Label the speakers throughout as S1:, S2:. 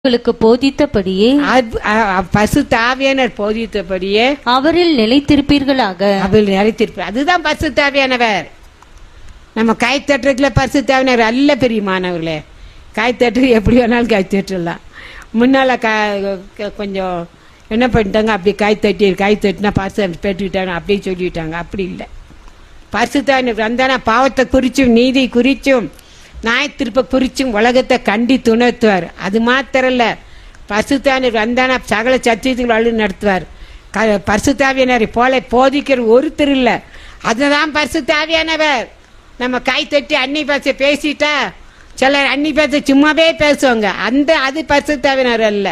S1: உங்களுக்கு போதித்தபடியே
S2: அப்- அ- அ- பசு தாவியானர் போதித்தபடியே
S1: அவரில் நிலைத்திருப்பீர்களாக
S2: அவள் நிலைத்திருப்பார் அதுதான் பசு தாவியானவர் நம்ம கை தட்டுறதுல பசு தாவியானவர் அல்ல பெரியமானவர்களே கை தட்டு எப்படி வேணாலும் கை தட்டுடலாம் முன்னால க க- கொஞ்சம் என்ன பண்ணிட்டாங்க அப்படி கை தட்டி கை தட்டினா பசு பெற்றுக்கிட்டாங்க அப்படியே சொல்லிவிட்டாங்க அப்படி இல்லை பரிசுத்தாவினர் வந்தானா பாவத்தை குறிச்சும் நீதி குறிச்சும் நாய் திருப்ப குறிச்சும் உலகத்தை கண்டி துணர்த்துவார் அது மாத்திரம் இல்ல பரிசுத்தாவினர் வந்தானா சகல சத்தியத்துக்கு வழி நடத்துவார் க பரிசுத்தாவியனரை போல போதிக்கிற ஒருத்தர் இல்ல அதுதான் பரிசுத்தாவியானவர் நம்ம கை தட்டி அன்னி பேச பேசிட்டா சிலர் அன்னி பேச சும்மாவே பேசுவாங்க அந்த அது பரிசுத்தாவினர் அல்ல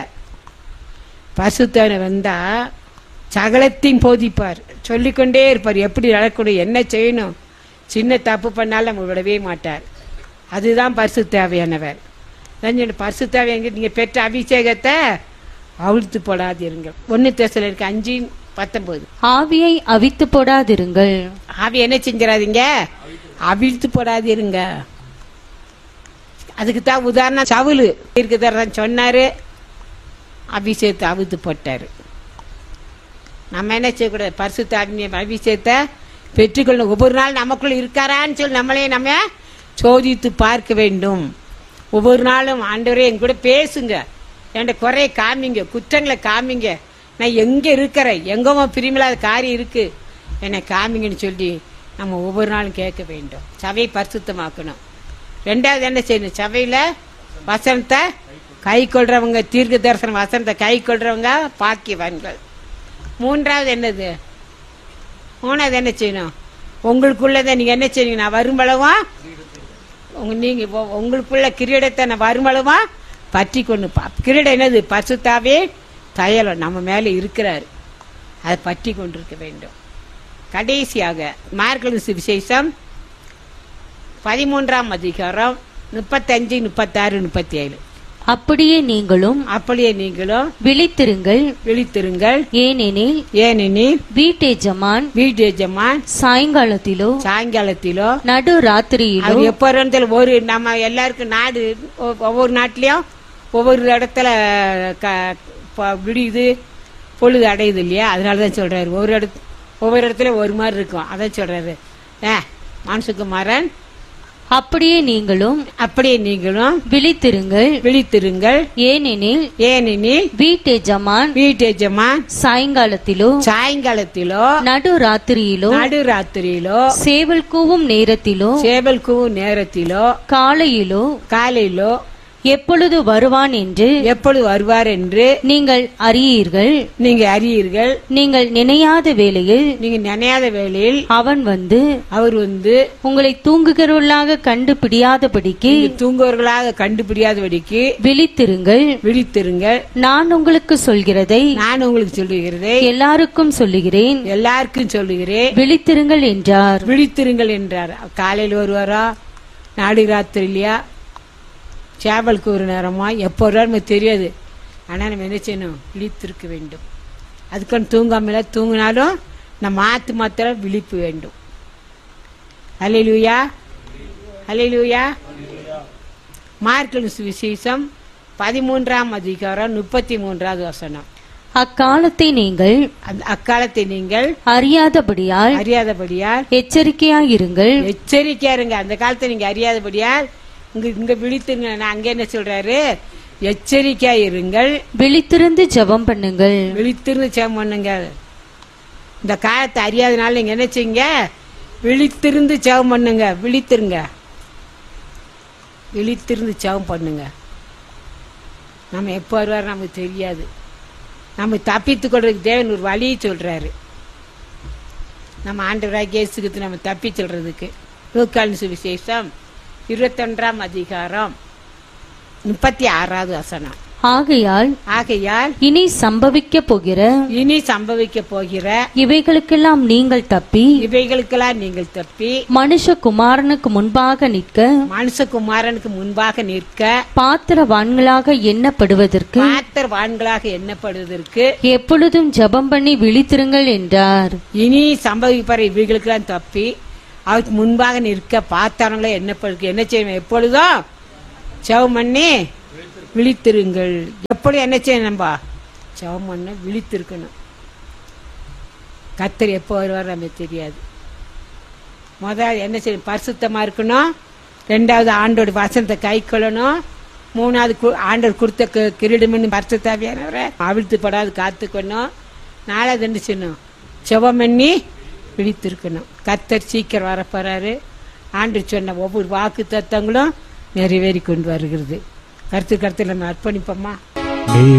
S2: பரிசுத்தவனை வந்தா சகலத்தையும் போதிப்பார் சொல்லிக்கொண்டே இருப்பார் எப்படி நடக்கணும் என்ன செய்யணும் சின்ன தப்பு பண்ணாலும் நம்ம விடவே மாட்டார் அதுதான் பரிசு தேவையானவர் பரிசு தேவையான நீங்க பெற்ற அபிஷேகத்தை அவிழ்த்து போடாதீருங்கள் ஒன்னு தேசல இருக்கு அஞ்சு பத்தொன்பது
S1: ஆவியை அவித்து போடாதிருங்கள்
S2: ஆவி என்ன செஞ்சிடாதீங்க அவிழ்த்து போடாதீருங்க அதுக்கு தான் உதாரணம் சவுலு இருக்குதான் சொன்னாரு அபிஷேகத்தை அவிழ்த்து போட்டாரு நம்ம என்ன செய்யக்கூடாது பரிசுத்த அக்னி அபிஷேகத்தை பெற்றுக்கொள்ள ஒவ்வொரு நாள் நமக்குள்ள இருக்காரான்னு சொல்லி நம்மளே நம்ம சோதித்து பார்க்க வேண்டும் ஒவ்வொரு நாளும் ஆண்டவரே என் கூட பேசுங்க என்கிட்ட குறைய காமிங்க குற்றங்களை காமிங்க நான் எங்க இருக்கிறேன் எங்கோ பிரிமில்லாத காரியம் இருக்கு என்னை காமிங்கன்னு சொல்லி நம்ம ஒவ்வொரு நாளும் கேட்க வேண்டும் சபையை பரிசுத்தமாக்கணும் ரெண்டாவது என்ன செய்யணும் சபையில வசனத்தை கை கொள்றவங்க தீர்க்க தரிசனம் வசனத்தை கை கொள்றவங்க பாக்கியவான்கள் மூன்றாவது என்னது மூணாவது என்ன செய்யணும் உங்களுக்குள்ளதை நீங்க என்ன செய்யணும் நான் வரும்பளவா உங்க நீங்க உ- உங்களுக்குள்ள கிரீடத்தை நான் வரும்பளவா பற்றி கொண்டு பா- கிரீடம் என்னது பசுத்தாவே தையலம் நம்ம மேல இருக்கிறாரு அதை பற்றி கொண்டிருக்க வேண்டும் கடைசியாக மார்கழி விசேஷம் பதிமூன்றாம் அதிகாரம் முப்பத்தஞ்சு முப்பத்தாறு முப்பத்தி ஏழு
S1: அப்படியே நீங்களும்
S2: அப்படியே நீங்களும்
S1: விழித்திருங்கள்
S2: விழித்திருங்கள்
S1: ஏனெனில்
S2: ஏனெனில்
S1: வீட்டெஜமான்
S2: வீட்டு எஜமான்
S1: சாயங்காலத்திலோ
S2: சாயங்காலத்திலோ
S1: நடு ராத்திரியிலோ
S2: அவர் எப்போ இடத்துல ஒரு நம்ம எல்லாருக்கும் நாடு ஒ- ஒவ்வொரு நாட்டிலையும் ஒவ்வொரு இடத்துல க- ப- விடியுது பொழுது அடையுது இல்லையா அதனால தான் சொல்றாரு ஒவ்வொரு இடத்து ஒவ்வொரு இடத்துல ஒரு மாதிரி இருக்கும் அதான் சொல்றாரு ஏ மான்சுகுமாரன்
S1: அப்படியே நீங்களும்
S2: அப்படியே நீங்களும்
S1: விழித்திருங்கள்
S2: விழித்திருங்கள்
S1: ஏனெனில்
S2: ஏனெனில்
S1: வீட்டெஜமான்
S2: வீட்டு எஜமான்
S1: சாயங்காலத்திலோ
S2: சாயங்காலத்திலோ
S1: நடு ராத்திரியிலோ
S2: நடு ராத்திரியிலோ
S1: சேவல் கூவும் நேரத்திலோ
S2: சேவல் கூவும் நேரத்திலோ
S1: காலையிலோ
S2: காலையிலோ
S1: எப்பொழுது வருவான் என்று
S2: எப்பொழுது வருவார் என்று
S1: நீங்கள் அறியீர்கள்
S2: நீங்க அறியீர்கள்
S1: நீங்கள் நினையாத வேளையில்
S2: நீங்க நினையாத வேளையில்
S1: அவன் வந்து
S2: அவர் வந்து
S1: உங்களை தூங்குகிறவர்களாக கண்டுபிடியாதபடிக்கு
S2: நீங்க தூங்குவர்களாக கண்டுபிடியாதபடிக்கு
S1: விழித்திருங்கள்
S2: விழித்திருங்கள்
S1: நான் உங்களுக்கு சொல்கிறதை
S2: நான் உங்களுக்கு சொல்லுகிறதை
S1: எல்லாருக்கும் சொல்லுகிறேன்
S2: எல்லாருக்கும் சொல்லுகிறேன்
S1: விழித்திருங்கள் என்றார்
S2: விழித்திருங்கள் என்றார் காலையில் வருவாரா நாடு ராத்திரி இல்லையா சேவலுக்கு ஒரு நேரமா எப்போ வருவார் நமக்கு தெரியாது ஆனால் நம்ம என்ன செய்யணும் விழித்திருக்க வேண்டும் அதுக்கான தூங்காமல தூங்கினாலும் நம்ம ஆத்து மாத்திரம் விழிப்பு வேண்டும் அலையிலூயா அலையிலூயா மார்க்கல் சுவிசேஷம் பதிமூன்றாம் அதிகாரம் முப்பத்தி மூன்றாவது வசனம்
S1: அக்காலத்தை நீங்கள்
S2: அந்த அக்காலத்தை நீங்கள்
S1: அறியாதபடியால்
S2: அறியாதபடியால்
S1: எச்சரிக்கையாயிருங்கள்
S2: எச்சரிக்கையா இருங்க அந்த காலத்தை நீங்க அறியாதபடியால் இங்க இங்க விழித்துங்க நான் அங்க என்ன சொல்றாரு எச்சரிக்கையா இருங்கள்
S1: விழித்திருந்து ஜெபம் பண்ணுங்கள்
S2: விழித்திருந்து சேம் பண்ணுங்க இந்த காலத்தை அறியாதனால நீங்க என்ன செய்யுங்க விழித்திருந்து சேவம் பண்ணுங்க விழித்திருங்க விழித்திருந்து சேவம் பண்ணுங்க நம்ம எப்போ வருவார் நமக்கு தெரியாது நம்ம தப்பித்துக் கொள்றதுக்கு தேவன் ஒரு வழியை சொல்றாரு நம்ம ஆண்டவராக இயேசுக்கு நம்ம தப்பி சொல்றதுக்கு லூக்கான் சுவிசேஷம் இருபத்தொன்றாம் அதிகாரம் முப்பத்தி ஆறாவது வசனம்
S1: ஆகையால்
S2: ஆகையால்
S1: இனி சம்பவிக்க போகிற
S2: இனி சம்பவிக்க போகிற
S1: இவைகளுக்கெல்லாம் நீங்கள் தப்பி
S2: இவைகளுக்கெல்லாம் நீங்கள் தப்பி
S1: மனுஷகுமாரனுக்கு முன்பாக நிற்க
S2: மனுஷகுமாரனுக்கு முன்பாக நிற்க
S1: பாத்திரவான்களாக எண்ணப்படுவதற்கு
S2: பாத்திரவான்களாக எண்ணப்படுவதற்கு
S1: எப்பொழுதும் ஜெபம் பண்ணி விழித்திருங்கள் என்றார்
S2: இனி சம்பவிப்பார் இவைகளுக்கெல்லாம் தப்பி அவருக்கு முன்பாக நிற்க பார்த்தவங்களே எண்ணப்படுக்கு என்ன செய்யணும் எப்பொழுதும் செவம் பண்ணி விழித்திருங்கள் எப்படி என்ன செய்யணும் நம்ம ஜெபம் பண்ண விழித்திருக்கணும் கத்தர் எப்போ வருவார் நமக்கு தெரியாது முதல் என்ன செய்யணும் பரிசுத்தமா இருக்கணும் ரெண்டாவது ஆண்டோட வசனத்தை கை கொள்ளணும் மூணாவது கு- ஆண்டவர் கொடுத்த கி- கிரீடம்னு பரிசுத்தாவியானவரை அவிழ்த்து படாது காத்துக்கணும் நாலாவது என்ன செய்யணும் செவம் பண்ணி விழித்திருக்கணும் கத்தர் சீக்கிரம் வரப்போறாரு ஆண்டு சொன்ன ஒவ்வொரு வாக்கு தத்தங்களும் நிறைவேறி கொண்டு வருகிறது கருத்து கருத்தில் நம்ம அர்ப்பணிப்போமா
S3: நீ